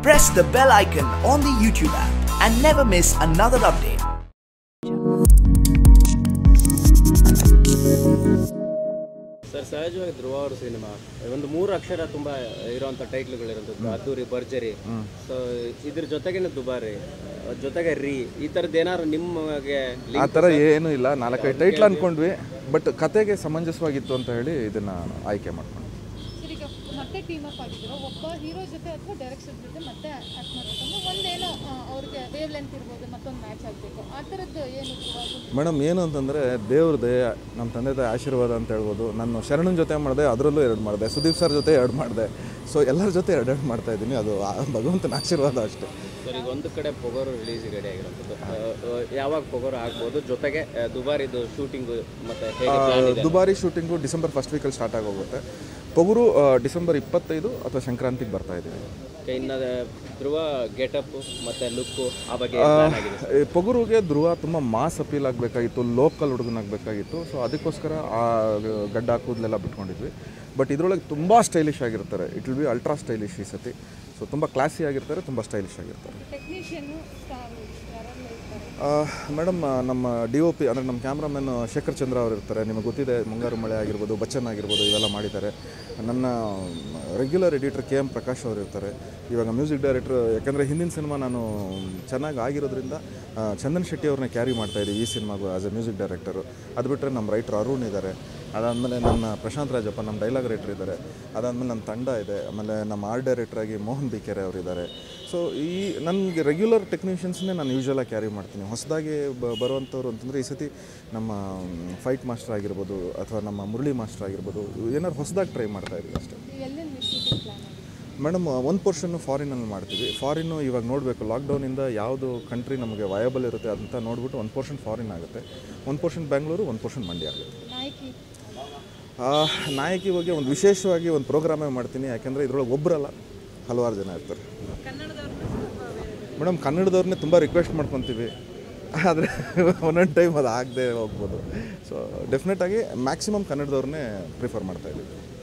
press the bell icon on the YouTube app and never miss another update. Sir ಸಹಜವಾಗಿ ಧ್ರುವ ಅವ್ರ cinema ಒಂದು ಮೂರು ಅಕ್ಷರ ತುಂಬಾ ಇರುವಂತ ಟೈಟ್ಲ್ಗಳಿರೋದು ಅದ್ದೂರಿ ಭರ್ಜರಿ ಸೊ ಇದ್ರ ಜೊತೆಗೇನೆ ದುಬಾರಿ ಅದ್ರ ಜೊತೆಗೆ ರೀ ಈ ಥರದ್ದು ಏನಾದ್ರು ನಿಮಗೆ ಆ ಥರ ಏನೂ ಇಲ್ಲ ನಾಲ್ಕೈದು ಟೈಟ್ಲ್ ಅಂದ್ಕೊಂಡ್ವಿ ಬಟ್ ಕತೆಗೆ ಸಮಂಜಸವಾಗಿತ್ತು ಅಂತ ಹೇಳಿ ಇದನ್ನ ಆಯ್ಕೆ ಮಾಡ್ಕೊಂಡ್ವಿ ಸರ್ ಈಗ ಮತ್ತೆ ಟೀಮ್ ಅಪ್ ಆಗಿದ್ರು ಒಬ್ಬ ಹೀರೋ ಜೊತೆ ಅಥವಾ ಡೈರೆಕ್ಷನ್ ಜೊತೆ ಮತ್ತೆ ಆಕ್ಟ್ ಮಾಡಬೇಕಂದ್ರೆ ಒಂದೇನೋ ಆ, ಅವ್ರಿಗೆ ವೇವ್ ಲೆಂತ್ ಇರ್ಬೋದು ಮತ್ತೊಂದು ಮ್ಯಾಚ್ ಆಗಬೇಕು ಆ ಥರದ್ದು ಏನು ಇರ್ಬೋದು? ಮೇಡಮ್ ಏನು ಅಂತಂದರೆ ದೇವ್ರದೇ ನಮ್ಮ ತಂದೆ ತಾಯಿ ಆಶೀರ್ವಾದ ಅಂತ ಹೇಳ್ಬೋದು ನಾನು ಶರಣನ ಜೊತೆ ಮಾಡಿದೆ ಅದರಲ್ಲೂ ಎರಡು ಮಾಡಿದೆ ಸುದೀಪ್ ಸರ್ ಜೊತೆ ಎರಡು ಮಾಡಿದೆ ಸೊ ಎಲ್ಲರ ಜೊತೆ ಎರಡೆರಡು ಮಾಡ್ತಾ ಇದ್ದೀನಿ ಅದು ಆ ಭಗವಂತನ ಆಶೀರ್ವಾದ ಅಷ್ಟೇ ಸರ್ ಈಗ ಒಂದು ಕಡೆ ಪೊಗರು ರಿಲೀಸ್ ರೆಡಿ ಆಗಿರೋಂಥದ್ದು ಆ, ಆ, ಯಾವಾಗ ಪೊಗರು ಆಗ್ಬೋದು ಜೊತೆಗೆ ಆ, ದುಬಾರಿದು ಶೂಟಿಂಗು ಮತ್ತೆ ಹೇಗೆ ಪ್ಲಾನ್ ಇದೆ ದುಬಾರಿ ಶೂಟಿಂಗು ಡಿಸೆಂಬರ್ ಫಸ್ಟ್ ವೀಕಲ್ಲಿ ಸ್ಟಾರ್ಟ್ ಆಗೋಗುತ್ತೆ ಪೊಗುರು ಆ, ಡಿಸೆಂಬರ್ ಇಪ್ಪತ್ತೈದು ಅಥವಾ ಸಂಕ್ರಾಂತಿಗೆ ಬರ್ತಾ ಇದ್ದೀವಿ Okay, ಇನ್ನು ಧ್ರುವ ಗೆಟಪ್ ಮತ್ತೆ ಲುಕ್ಕು ಆ ಬಗ್ಗೆ ಏನ್ plan ಆಗಿದೆ ಸರ್? ಈ ಪೊಗುರುಗೆ ಧ್ರುವ ತುಂಬ ಮಾಸ್ ಅಪೀಲ್ ಆಗಬೇಕಾಗಿತ್ತು ಲೋಕಲ್ ಹುಡುಗನಾಗಬೇಕಾಗಿತ್ತು ಸೊ ಅದಕ್ಕೋಸ್ಕರ ಆ ಗಡ್ಡ ಕೂದಲೆಲ್ಲ ಬಿಟ್ಕೊಂಡಿದ್ವಿ ಬಟ್ ಇದರೊಳಗೆ ತುಂಬ ಸ್ಟೈಲಿಶ್ ಆಗಿರ್ತಾರೆ it will be ultra stylish ಈ ಸತಿ ಸೊ ತುಂಬ ಕ್ಲಾಸಿ ಆಗಿರ್ತಾರೆ ತುಂಬ ಸ್ಟೈಲಿಶ್ ಆಗಿರ್ತಾರೆ ಟೆಕ್ನಿಷಿಯನ್ನು ಸ್ಟಾರ್ ಯಾರೆಲ್ಲ ಇರ್ತಾರೆ ಮೇಡಮ್ ನಮ್ಮ ಡಿ ಒ ಪಿ ಅಂದರೆ ನಮ್ಮ ಕ್ಯಾಮ್ರಾಮನ್ ಶೇಖರ್ ಚಂದ್ರ ಅವರು ಇರ್ತಾರೆ ನಿಮಗೆ ಗೊತ್ತಿದೆ ಮುಂಗಾರು ಮಳೆ ಆಗಿರ್ಬೋದು ಬಚ್ಚನ್ ಆಗಿರ್ಬೋದು ಇವೆಲ್ಲ ಮಾಡಿದ್ದಾರೆ ನನ್ನ regular editor K M Prakash ಅವರು ಇರ್ತಾರೆ ಇವಾಗ ಮ್ಯೂಸಿಕ್ ಡೈರೆಕ್ಟ್ರ್ ಯಾಕಂದರೆ ಹಿಂದಿನ ಸಿನಿಮಾ ನಾನು ಚೆನ್ನಾಗಿ ಆಗಿರೋದ್ರಿಂದ ಆ, ಚಂದನ್ ಶೆಟ್ಟಿ ಅವ್ರನ್ನ ಕ್ಯಾರಿ ಮಾಡ್ತಾ ಇದ್ದೀವಿ ಈ ಸಿನಿಮಾಗೂ ಆಸ್ ಎ ಮ್ಯೂಸಿಕ್ ಡೈರೆಕ್ಟರು ಅದು ಬಿಟ್ಟರೆ ನಮ್ಮ ರೈಟ್ರ್ ಅರುಣ್ ಇದ್ದಾರೆ ಅದಾದಮೇಲೆ ನನ್ನ ಪ್ರಶಾಂತ್ ರಾಜಪ್ಪ ನಮ್ಮ ಡೈಲಾಗ್ ರೈಟ್ರ್ ಇದ್ದಾರೆ ಅದಾದಮೇಲೆ ನನ್ನ ತಂಡ ಇದೆ ಆಮೇಲೆ ನಮ್ಮ ಆರ್ಟ್ ಡೈರೆಕ್ಟ್ರಾಗಿ ಮೋಹನ್ ಬಿಕೆರೆ ಅವರು ಇದ್ದಾರೆ ಸೊ ಈ ನನಗೆ ರೆಗ್ಯುಲರ್ ಟೆಕ್ನಿಷಿಯನ್ಸ್ನೇ ನಾನು ಯೂಶ್ವಲಾಗಿ ಕ್ಯಾರಿ ಮಾಡ್ತೀನಿ ಹೊಸದಾಗಿ ಬ ಬರುವಂಥವ್ರು ಅಂತಂದರೆ ಈ ಸತಿ ನಮ್ಮ ಫೈಟ್ ಮಾಸ್ಟರ್ ಆಗಿರ್ಬೋದು ಅಥವಾ ನಮ್ಮ ಮುರಳಿ ಮಾಸ್ಟರ್ ಆಗಿರ್ಬೋದು ಏನಾದ್ರು ಹೊಸದಾಗಿ ಟ್ರೈ ಮಾಡ್ತಾ ಇದ್ದೀವಿ ಅಷ್ಟೇ ಎಲ್ಲೆಲ್ಲಿ ಶೂಟಿಂಗ್ ಪ್ಲಾನ್ ಆಗಿದೆ ಮೇಡಮ್ ಒಂದು ಪೋರ್ಷನ್ನು ಫಾರಿನಲ್ಲಿ ಮಾಡ್ತೀವಿ ಫಾರಿನ್ನು ಇವಾಗ ನೋಡಬೇಕು ಲಾಕ್ಡೌನಿಂದ ಯಾವುದು ಕಂಟ್ರಿ ನಮಗೆ ವಯಬಲ್ ಇರುತ್ತೆ ಅಂತ ನೋಡ್ಬಿಟ್ಟು ಒಂದು ಪೋರ್ಷನ್ ಫಾರಿನ್ ಆಗುತ್ತೆ ಒಂದು ಪೋರ್ಷನ್ ಬ್ಯಾಂಗ್ಳೂರು ಒಂದು ಪೋರ್ಷನ್ ಮಂಡ್ಯ ಆಗುತ್ತೆ ನಾಯಕಿ ಆ, ನಾಯಕಿ ಬಗ್ಗೆ ಒಂದು ವಿಶೇಷವಾಗಿ ಒಂದು ಪ್ರೋಗ್ರಾಮೇ ಮಾಡ್ತೀನಿ ಯಾಕೆಂದರೆ ಇದರೊಳಗೆ ಒಬ್ಬರಲ್ಲ ಹಲವಾರು ಜನ ಇರ್ತಾರೆ ಮೇಡಮ್ ಕನ್ನಡದವ್ರನ್ನೇ ತುಂಬ ರಿಕ್ವೆಸ್ಟ್ ಮಾಡ್ಕೊತೀವಿ ಆದರೆ ಒಂದೊಂದು ಟೈಮ್ ಅದು ಆಗದೆ ಹೋಗ್ಬೋದು ಸೊ ಡೆಫಿನೆಟಾಗಿ ಮ್ಯಾಕ್ಸಿಮಮ್ ಕನ್ನಡದವ್ರನ್ನೇ ಪ್ರಿಫರ್ ಮಾಡ್ತಾ ಇದ್ದೀವಿ